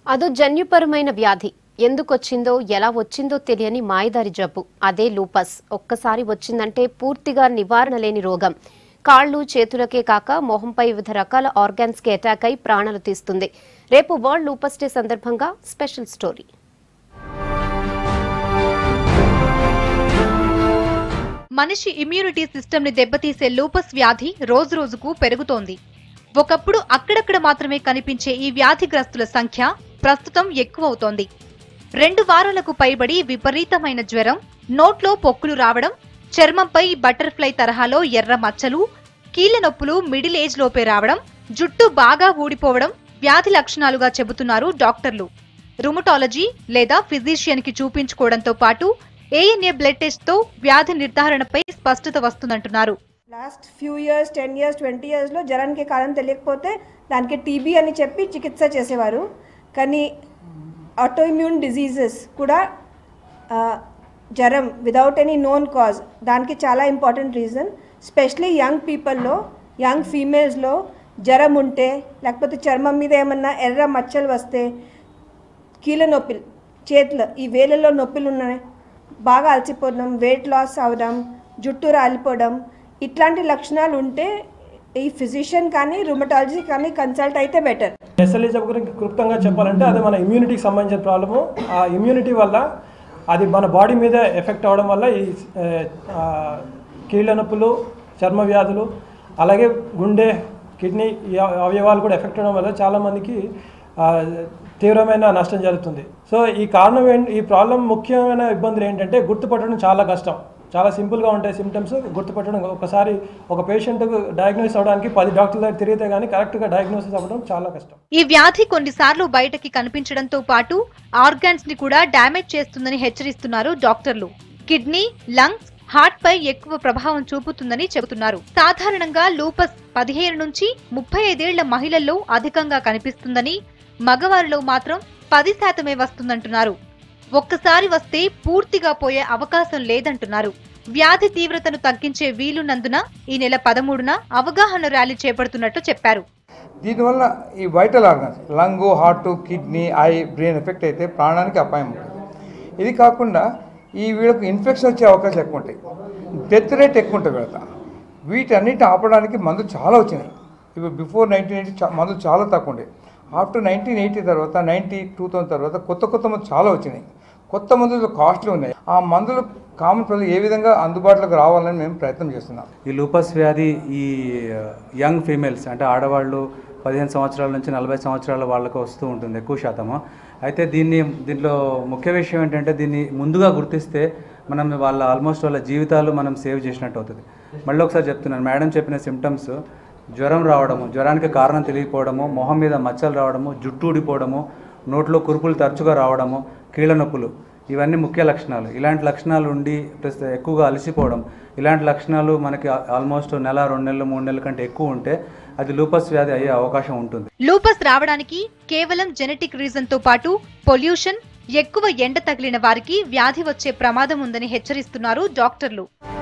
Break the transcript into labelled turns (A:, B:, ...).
A: అదో జన్యుపరమైన వ్యాధి ఎందుకొచ్చిందో ఎలా వచ్చిందో తెలియని మాయదారి జబ్బు అదే లూపస్ ఒక్కసారి వచ్చిందంటే పూర్తిగా నివారణ లేని రోగం కాళ్ళు చేతులకే కాక మొహంపై వివిధ రకాల ఆర్గాన్స్ కి అటాక్ అయి ప్రాణాలు తీస్తుంది రేపు వరల్డ్ లూపస్ డే సందర్భంగా స్పెషల్ స్టోరీ
B: మనిషి ఇమ్యూనిటీ సిస్టమ్ ని దెబ్బతీసే లూపస్ వ్యాధి రోజు రోజుకు పెరుగుతోంది ఒకప్పుడు అక్కడక్కడ మాత్రమే కనిపించే ఈ వ్యాధిగ్రస్తుల సంఖ్య ప్రస్తుతం ఎక్కువవుతోంది రెండు వారాలకు పైబడి విపరీతమైన జ్వరం నోట్లో పొక్కులు రావడం చర్మంపై బటర్ఫ్లై తరహాలో ఎర్ర మచ్చలు కీళ్ల నొప్పులు మిడిల్ ఏజ్ లోపే రావడం జుట్టు బాగా ఊడిపోవడం వ్యాధి లక్షణాలుగా చెబుతున్నారు డాక్టర్లు రుమటాలజీ లేదా ఫిజిషియన్ కి చూపించుకోవడంతో పాటు ఏఎన్ఏ బ్లడ్ టెస్ట్ తో వ్యాధి నిర్ధారణపై స్పష్టత వస్తుందంటున్నారు
C: last few years ten years twenty ఇయర్స్లో జ్వరానికి కారణం తెలియకపోతే దానికి టీబీ అని చెప్పి చికిత్స చేసేవారు కానీ ఆటోఇమ్యూన్ డిజీజెస్ కూడా ఆ, జ్వరం విదౌట్ ఎనీ నోన్ కాజ్ దానికి చాలా ఇంపార్టెంట్ రీజన్ స్పెషలీ యంగ్ పీపుల్లో యంగ్ ఫీమేల్స్లో జ్వరం ఉంటే లేకపోతే చర్మం మీద ఏమన్నా ఎర్ర మచ్చలు వస్తే కీళ్ళ నొప్పులు చేతులు ఈ వేళ్ళలో నొప్పులు ఉన్నాయి బాగా అలసిపోవడం వెయిట్ లాస్ అవడం జుట్టు రాలిపోవడం ఇట్లాంటి లక్షణాలు ఉంటే ఈ ఫిజిషియన్ కానీ రుమటాలజీ కానీ కన్సల్ట్ అయితే బెటర్
D: ఎస్ఎల్ఈ జబ్బు గురించి క్లుప్తంగా చెప్పాలంటే అది మన ఇమ్యూనిటీకి సంబంధించిన ప్రాబ్లము ఆ ఇమ్యూనిటీ వల్ల అది మన బాడీ మీద ఎఫెక్ట్ అవ్వడం వల్ల ఈ ఆ, కీళ్ళ నొప్పులు చర్మ వ్యాధులు అలాగే గుండె కిడ్నీ ఈ అవ- అవయవాలు కూడా ఎఫెక్ట్ అవ్వడం వల్ల చాలామందికి ఆ, తీవ్రమైన నష్టం జరుగుతుంది సో ఈ కారణం ఏంటి ఈ ప్రాబ్లం ముఖ్యమైన ఇబ్బందులు ఏంటంటే గుర్తుపట్టడం చాలా కష్టం చాలా సింపుల్గా ఉంటాయి సిమ్టమ్స్ గుర్తుపట్టడం ఒకసారి ఒక పేషెంట్ డయాగ్నోస్ అవ్వడానికి పది డాక్టర్ల దగ్గర తిరిగితే కానీ కరెక్ట్గా డయాగ్నోసిస్ అవ్వడం చాలా కష్టం
B: ఈ వ్యాధి కొన్నిసార్లు బయటకి కనిపించడంతో పాటు ఆర్గాన్స్ ని కూడా డ్యామేజ్ చేస్తుందని హెచ్చరిస్తున్నారు డాక్టర్లు కిడ్నీ లంగ్స్ హార్ట్ పై ఎక్కువ ప్రభావం చూపుతుందని చెబుతున్నారు సాధారణంగా లూపస్ పదిహేను నుంచి ముప్పై ఐదేళ్ల మహిళల్లో అధికంగా కనిపిస్తుందని మగవారిలో మాత్రం పది శాతమే వస్తుందంటున్నారు ఒక్కసారి వస్తే పూర్తిగా పోయే అవకాశం లేదంటున్నారు వ్యాధి తీవ్రతను తగ్గించే వీలున్నందున ఈ నెల పదమూడున అవగాహన ర్యాలీ చేపడుతున్నట్టు చెప్పారు
E: దీనివల్ల ఈ vital organs lung heart kidney eye brain effect అయితే ప్రాణానికి అపాయం ఉంటుంది ఇది కాకుండా ఈ వీళ్ళకి ఇన్ఫెక్షన్ వచ్చే అవకాశాలు ఎక్కువ ఉంటాయి డెత్ రేట్ ఎక్కువ ఉంటుంది వీళ్ళకి వీటన్నిటి ఆపడానికి మందులు చాలా వచ్చినాయి ఇప్పుడు బిఫోర్ నైన్టీన్ ఎయిటీ మందులు చాలా తక్కువ ఉండే ఆఫ్టర్ నైన్టీన్ ఎయిటీ తర్వాత నైన్టీ టూ థౌసండ్ తర్వాత కొత్త కొత్త మందులు చాలా వచ్చినాయి కొత్త మందులు కాస్ట్లీ ఉన్నాయి ఆ మందులు కామన్ ప్రజలు ఏ విధంగా అందుబాటులోకి రావాలని మేము ప్రయత్నం చేస్తున్నాం
F: ఈ లూపస్ వ్యాధి ఈ యంగ్ ఫీమేల్స్ అంటే ఆడవాళ్ళు పదిహేను సంవత్సరాల నుంచి నలభై సంవత్సరాల వాళ్ళకు వస్తూ ఉంటుంది ఎక్కువ శాతము అయితే దీన్ని దీంట్లో ముఖ్య విషయం ఏంటంటే దీన్ని ముందుగా గుర్తిస్తే మనం వాళ్ళ ఆల్మోస్ట్ వాళ్ళ జీవితాలు మనం సేవ్ చేసినట్టు అవుతుంది మళ్ళీ ఒకసారి చెప్తున్నాను మేడం చెప్పిన సిమ్టమ్స్ జ్వరం రావడము జ్వరానికి కారణం తెలియకపోవడము మొహం మీద మచ్చలు రావడము జుట్టు ఊడిపోవడము నోట్లో కురుపులు తరచుగా రావడము కీళ్ళ నొప్పులు ఇవన్నీ ముఖ్య లక్షణాలు ఇలాంటి లక్షణాలు ఉండి ప్లస్ ఎక్కువగా అలసిపోవడం ఇలాంటి లక్షణాలు మనకి ఆల్మోస్ట్ నెల రెండు నెలలు మూడు నెలల కంటే ఎక్కువ ఉంటే అది లూపస్ వ్యాధి అయ్యే అవకాశం ఉంటుంది
B: లూపస్ రావడానికి కేవలం జెనెటిక్ రీజన్ తో పాటు పొల్యూషన్ ఎక్కువ ఎండ తగిలిన వారికి వ్యాధి వచ్చే ప్రమాదం ఉందని హెచ్చరిస్తున్నారు డాక్టర్లు